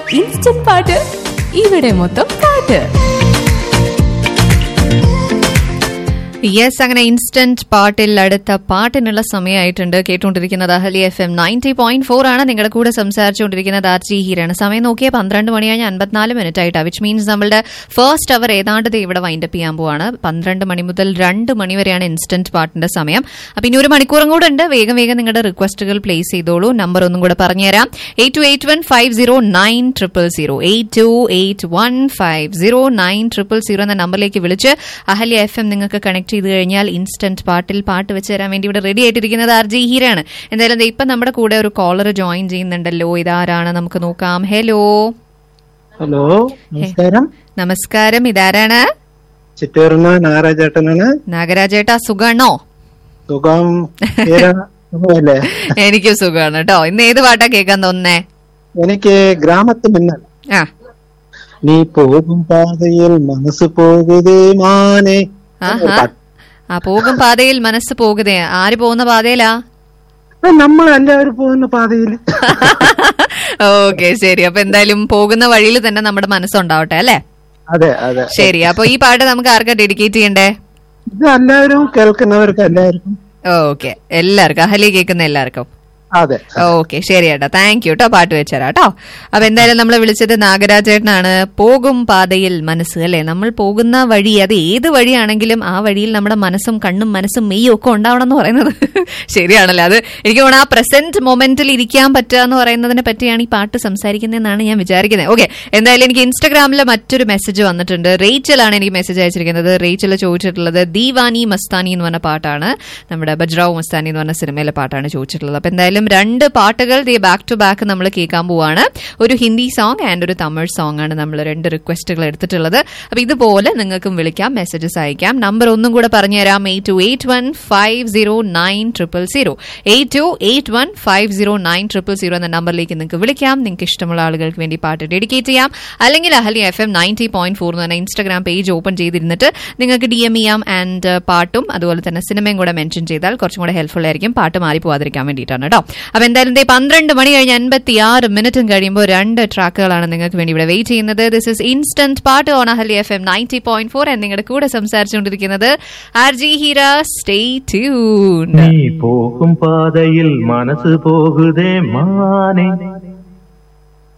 instant പാട്ട് ഇവിടെ മൊത്തം പാട്ട് യെസ് അങ്ങനെ ഇൻസ്റ്റന്റ് പാട്ടിൽ അടുത്ത പാട്ടിനുള്ള സമയമായിട്ടുണ്ട് കേട്ടുകൊണ്ടിരിക്കുന്നത് Ahalia F M ninety point four ആണ് നിങ്ങളുടെ കൂടെ സംസാരിച്ചുകൊണ്ടിരിക്കുന്നത് ആർ ജി ഹീരാണ് സമയം നോക്കിയാൽ പന്ത്രണ്ട് മണിയായി അൻപത്തിനാല് മിനിറ്റ് ആയിട്ടാണ് വിച്ച് മീൻസ് നമ്മളുടെ ഫസ്റ്റ് അവർ ഏതാണ്ട് ദേ ഇവിടെ വൈൻഡപ്പ് ചെയ്യാൻ പോവാണ് പന്ത്രണ്ട് മണി മുതൽ രണ്ട് മണി വരെയാണ് ഇൻസ്റ്റന്റ് പാട്ടിന്റെ സമയം അപ്പൊ ഇനി ഒരു മണിക്കൂറും കൂടെ ഉണ്ട് വേഗം വേഗം നിങ്ങളുടെ റിക്വസ്റ്റുകൾ പ്ലേസ് ചെയ്തോളൂ നമ്പർ ഒന്നും കൂടെ പറഞ്ഞുതരാം eight two eight one five zero nine triple zero eight two eight one five zero nine triple zero എന്ന നമ്പറിലേക്ക് വിളിച്ച് അഹല്യ എഫ് എം നിങ്ങൾക്ക് കണക്ട് ചെയ്ത് കഴിഞ്ഞാൽ ഇൻസ്റ്റന്റ് പാട്ടിൽ പാട്ട് വെച്ച് തരാൻ വേണ്ടി ഇവിടെ റെഡി ആയിട്ടിരിക്കുന്നത് ആർ ജി ഹീരാണ് എന്തായാലും ദേ ഇപ്പം നമ്മുടെ കൂടെ ഒരു കോളർ ജോയിൻ ചെയ്യുന്നുണ്ടല്ലോ ഇതാരാണ് നമുക്ക് നോക്കാം ഹലോ ഹലോ നമസ്കാരം നമസ്കാരം ഇതാരാണ് ചിറ്റൂർന്ന് നാരാജേട്ടനാണ് നാഗരാജേട്ടാ സുഖാണോ സുഖം പേര് സുഖമല്ലേ എനിക്ക് സുഖമാണ് കേട്ടോ ഇന്ന് ഏത് പാട്ടാ കേൾക്കാൻ തോന്നുന്നേ എനിക്ക് ഗ്രാമത്തിൽ മിന്നൽ ആ നീ പോകും പാതയിൽ മനസ്സ് പോകുതേ മാനെ ആഹാ ആ പോകും പാതയിൽ മനസ്സ് പോകുതേ ആര് പോകുന്ന പാതയിലാ നമ്മൾ എല്ലാവരും പോകുന്ന പാതയിൽ ഓക്കെ ശരി അപ്പൊ എന്തായാലും പോകുന്ന വഴിയിൽ തന്നെ നമ്മുടെ മനസ്സുണ്ടാവട്ടെ അല്ലേ അതെ അതെ ശരി അപ്പൊ ഈ പാട്ട് നമുക്ക് ആർക്കാ ഡെഡിക്കേറ്റ് ചെയ്യണ്ടേ ഇത് എല്ലാവരും കേൾക്കുന്നവർക്ക് എല്ലാവർക്കും ഓക്കെ എല്ലാവർക്കും അഹലി കേൾക്കുന്ന എല്ലാവർക്കും അതെ ഓക്കെ ശരി ഏട്ടാ താങ്ക് യു കേട്ടോ പാട്ട് വെച്ചരാ കേട്ടോ അപ്പൊ എന്തായാലും നമ്മൾ വിളിച്ചത് നാഗരാജേട്ടനാണ് പോകും പാതയിൽ മനസ്സ് അല്ലെ നമ്മൾ പോകുന്ന വഴി അത് ഏത് വഴിയാണെങ്കിലും ആ വഴിയിൽ നമ്മുടെ മനസ്സും കണ്ണും മനസ്സും മെയ്യും ഒക്കെ ഉണ്ടാവണം എന്ന് പറയുന്നത് ശരിയാണല്ലോ അത് എനിക്ക് തോന്നുന്നു ആ പ്രസന്റ് മൊമെന്റിൽ ഇരിക്കാൻ പറ്റുക എന്ന് പറയുന്നതിനെ പറ്റിയാണ് ഈ പാട്ട് സംസാരിക്കുന്നതെന്നാണ് ഞാൻ വിചാരിക്കുന്നത് ഓക്കെ എന്തായാലും എനിക്ക് ഇൻസ്റ്റാഗ്രാമിൽ മറ്റൊരു മെസ്സേജ് വന്നിട്ടുണ്ട് റേച്ചലാണ് എനിക്ക് മെസ്സേജ് അയച്ചിരിക്കുന്നത് റേച്ചൽ ചോദിച്ചിട്ടുള്ളത് ദീവാനി മസ്താനി എന്ന് പറഞ്ഞ പാട്ടാണ് നമ്മുടെ ബജ്രാവ് മസ്താനി എന്ന് പറഞ്ഞ സിനിമയിലെ പാട്ടാണ് ചോദിച്ചിട്ടുള്ളത് അപ്പൊ എന്തായാലും രണ്ട് പാട്ടുകൾ ദേ ബാക്ക് ടു ബാക്ക് നമ്മൾ കേൾക്കാൻ പോവാണ് ഒരു ഹിന്ദി സോങ് ആൻഡ് ഒരു തമിഴ് സോങ് ആണ് നമ്മൾ രണ്ട് റിക്വസ്റ്റുകൾ എടുത്തിട്ടുള്ളത് അപ്പൊ ഇതുപോലെ നിങ്ങൾക്കും വിളിക്കാം മെസ്സേജസ് അയക്കാം നമ്പർ ഒന്നും കൂടെ പറഞ്ഞുതരാം eight two eight one five zero nine triple zero eight two eight one five zero nine triple zero എന്ന നമ്പറിലേക്ക് നിങ്ങൾക്ക് വിളിക്കാം നിങ്ങൾക്ക് ഇഷ്ടമുള്ള ആളുകൾക്ക് വേണ്ടി പാട്ട് ഡെഡിക്കേറ്റ് ചെയ്യാം അല്ലെങ്കിൽ Ahalia F M ninety point four എന്ന് പറഞ്ഞ ഇൻസ്റ്റാഗ്രാം പേജ് ഓപ്പൺ ചെയ്തിരുന്നിട്ട് നിങ്ങൾക്ക് ഡി എം ചെയ്യാം ആൻഡ് പാട്ടും അതുപോലെ തന്നെ സിനിമയും കൂടെ മെൻഷൻ ചെയ്താൽ കുറച്ചും കൂടെ ഹെൽപ്ഫുൾ ആയിരിക്കും പാട്ട് മാറി പോവാതിരിക്കാൻ വേണ്ടിയിട്ടാണ് കേട്ടോ അപ്പൊ എന്തായാലും ദേ പന്ത്രണ്ട് മണി കഴിഞ്ഞ് അൻപത്തി ആറ് മിനിറ്റും കഴിയുമ്പോൾ രണ്ട് ട്രാക്കുകളാണ് നിങ്ങൾക്ക് വേണ്ടി ഇവിടെ വെയിറ്റ് ചെയ്യുന്നത് ദിസ് ഇസ് ഇൻസ്റ്റന്റ് പാട്ട് on Ahalia F M ninety point four നിങ്ങളുടെ കൂടെ സംസാരിച്ചുകൊണ്ടിരിക്കുന്നത് R G Heera stay tune நீ போகும் பாதையில் மனசு போகுதே மானே